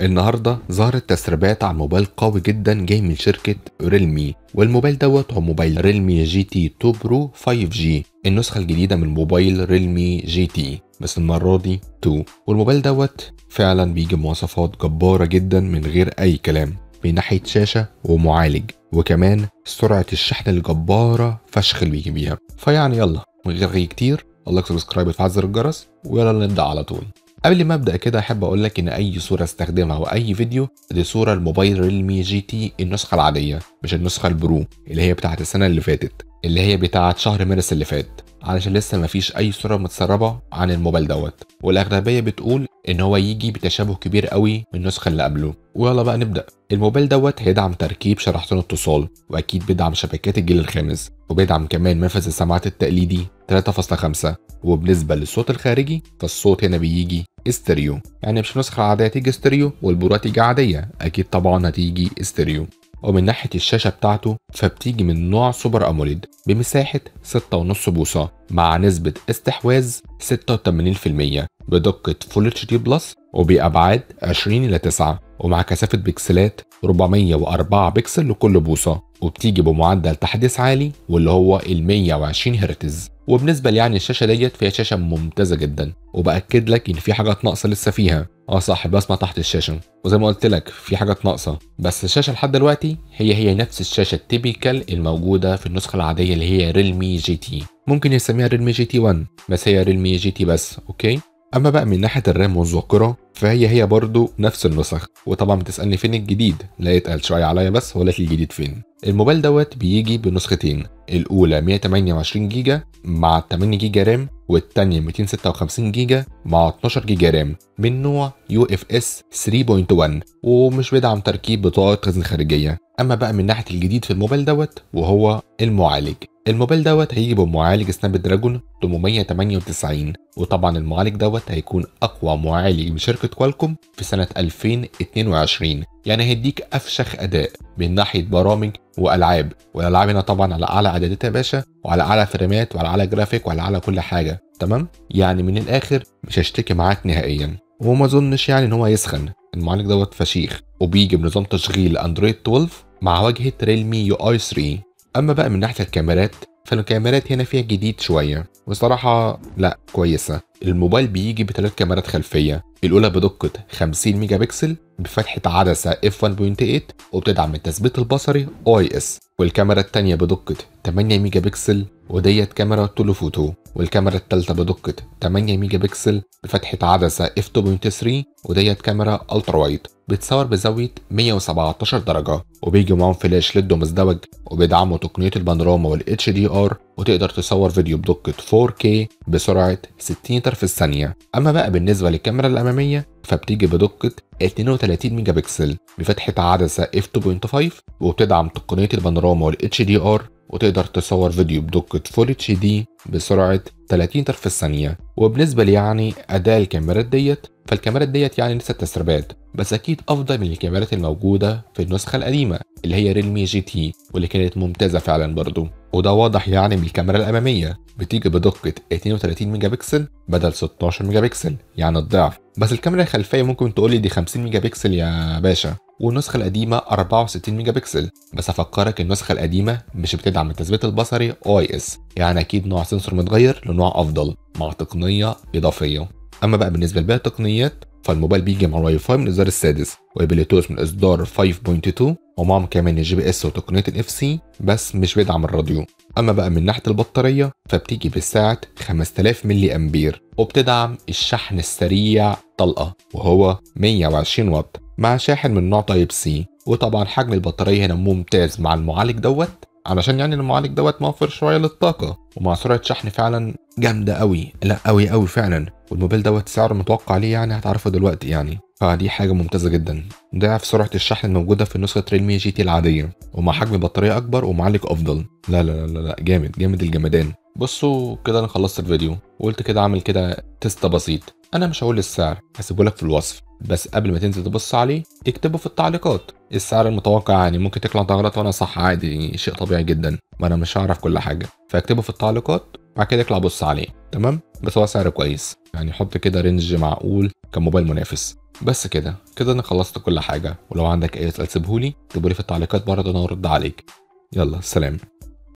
النهارده ظهرت تسريبات عن موبايل قوي جدا جاي من شركه ريلمي والموبايل دوت هو موبايل ريلمي جي تي 2 برو 5G النسخه الجديده من موبايل ريلمي جي تي بس المره دي 2 والموبايل دوت فعلا بيجي بمواصفات جباره جدا من غير اي كلام من ناحيه شاشه ومعالج وكمان سرعه الشحن الجباره فشخ اللي بيجي بيها فيعني يلا من غير غي كتير الله سبسكرايب وتفعل زر الجرس ويلا نبدا على طول قبل ما ابدا كده احب اقول لك ان اي صوره استخدمها او اي فيديو دي صوره الموبايل ريلمي جي تي النسخه العاديه مش النسخه البرو اللي هي بتاعت السنه اللي فاتت اللي هي بتاعت شهر مارس اللي فات علشان لسه مفيش اي صوره متسربه عن الموبايل دوت والاغلبيه بتقول ان هو يجي بتشابه كبير قوي من النسخه اللي قبله ويلا بقى نبدا الموبايل دوت هيدعم تركيب شريحتين اتصال واكيد بيدعم شبكات الجيل الخامس وبيدعم كمان منفذ السماعات التقليدي 3.5 وبالنسبه للصوت الخارجي فالصوت هنا بيجي استريو يعني مش النسخه العاديه تيجي استريو والبرو تيجي عاديه اكيد طبعا هتيجي استريو ومن ناحية الشاشة بتاعته فبتيجي من نوع سوبر أموليد بمساحة 6.5 بوصة مع نسبة استحواذ 86% بدقة فول اتش دي بلس وبأبعاد 20 إلى 9 ومع كثافة بكسلات 404 بكسل لكل بوصة وبتيجي بمعدل تحديث عالي واللي هو ال 120 هرتز وبالنسبة يعني الشاشة ديت فهي شاشة ممتازة جدا وبأكد لك إن في حاجات ناقصة لسه فيها اه صح البصمة تحت الشاشة وزي ما قلت لك في حاجات ناقصة بس الشاشة لحد دلوقتي هي هي نفس الشاشة التيبيكال الموجودة في النسخة العادية اللي هي ريلمي جي تي ممكن يسميها ريلمي جي تي 1 بس هي ريلمي جي تي بس اوكي اما بقى من ناحيه الرام والذاكره فهي هي برضو نفس النسخ وطبعا بتسالني فين الجديد لا يتقل شويه عليا بس ولا الجديد فين الموبايل دوت بيجي بنسختين الاولى 128 جيجا مع 8 جيجا رام والتانية 256 جيجا مع 12 جيجا رام من نوع يو اف اس 3.1 ومش بيدعم تركيب بطاقة خزن خارجية اما بقى من ناحية الجديد في الموبايل دوت وهو المعالج الموبايل دوت هيجي بمعالج سناب دراجون 898 وطبعا المعالج دوت هيكون اقوى معالج من شركه كوالكوم في سنه 2022 يعني هيديك افشخ اداء من ناحيه برامج والعاب والالعاب هنا طبعا على اعلى اعدادات يا باشا وعلى اعلى فريمات وعلى اعلى جرافيك وعلى اعلى كل حاجه تمام يعني من الاخر مش هشتكي معاك نهائيا وما اظنش يعني ان هو يسخن المعالج دوت فشيخ وبيجي بنظام تشغيل اندرويد 12 مع واجهه ريلمي يو اي 3 اما بقى من ناحيه الكاميرات فالكاميرات هنا فيها جديد شويه وصراحه لا كويسه الموبايل بيجي بثلاث كاميرات خلفيه الاولى بدقه 50 ميجا بكسل بفتحه عدسه اف 1.8 وبتدعم التثبيت البصري او اس والكاميرا الثانيه بدقه 8 ميجا بكسل وديت كاميرا تولوفوتو والكاميرا الثالثه بدقه 8 ميجا بكسل بفتحه عدسه اف 2.3 وديت كاميرا الترا وايد بتصور بزاويه 117 درجه وبيجي معاهم فلاش ليد مزدوج وبيدعموا تقنيه البانوراما والاتش دي ار وتقدر تصور فيديو بدقه 4K بسرعه 60 متر في الثانيه اما بقى بالنسبه للكاميرا الاماميه فبتيجي بدقه 32 ميجا بكسل بفتحه عدسه اف 2.5 وبتدعم تقنيه البانوراما والاتش دي ار وتقدر تصور فيديو بدقة فول اتش دي بسرعة 30 متر في الثانية وبالنسبة لي يعني أداء الكاميرات ديت فالكاميرات ديت يعني لسه تسريبات بس أكيد أفضل من الكاميرات الموجودة في النسخة القديمة اللي هي ريلمي جي تي واللي كانت ممتازة فعلا برضو وده واضح يعني من الكاميرا الأمامية بتيجي بدقة 32 ميجا بكسل بدل 16 ميجا بكسل يعني الضعف بس الكاميرا الخلفية ممكن تقولي دي 50 ميجا بكسل يا باشا والنسخة القديمة 64 ميجا بكسل بس أفكرك النسخة القديمة مش بتدعم التثبيت البصري او اي اس يعني أكيد نوع سنسور متغير لنوع أفضل مع تقنية إضافية أما بقى بالنسبة لباقي التقنيات فالموبايل بيجي مع الواي فاي من الإصدار السادس وبلوتوث من إصدار 5.2 ومعهم كمان الجي بي اس وتقنية الاف سي بس مش بيدعم الراديو أما بقى من ناحية البطارية فبتيجي بالساعة 5000 ملي أمبير وبتدعم الشحن السريع طلقة وهو 120 واط مع شاحن من نوع تايب سي وطبعا حجم البطارية هنا ممتاز مع المعالج دوت علشان يعني المعالج دوت موفر شوية للطاقة ومع سرعة شحن فعلا جامدة قوي لا قوي قوي فعلا والموبايل دوت سعره متوقع عليه يعني هتعرفه دلوقتي يعني فدي حاجة ممتازة جدا ضعف سرعة الشحن الموجودة في نسخة ريلمي جي تي العادية ومع حجم بطارية أكبر ومعالج أفضل لا لا لا لا جامد جامد الجمدان بصوا كده أنا خلصت الفيديو وقلت كده أعمل كده تيست بسيط أنا مش هقول السعر هسيبه لك في الوصف بس قبل ما تنزل تبص عليه اكتبه في التعليقات السعر المتوقع يعني ممكن تطلع تغلط وانا صح عادي شيء طبيعي جدا ما انا مش هعرف كل حاجه فاكتبه في التعليقات بعد كده اطلع بص عليه تمام بس هو سعر كويس يعني حط كده رينج معقول كموبايل منافس بس كده كده انا خلصت كل حاجه ولو عندك اي سؤال سيبهولي اكتبولي في التعليقات برضه انا هرد عليك يلا سلام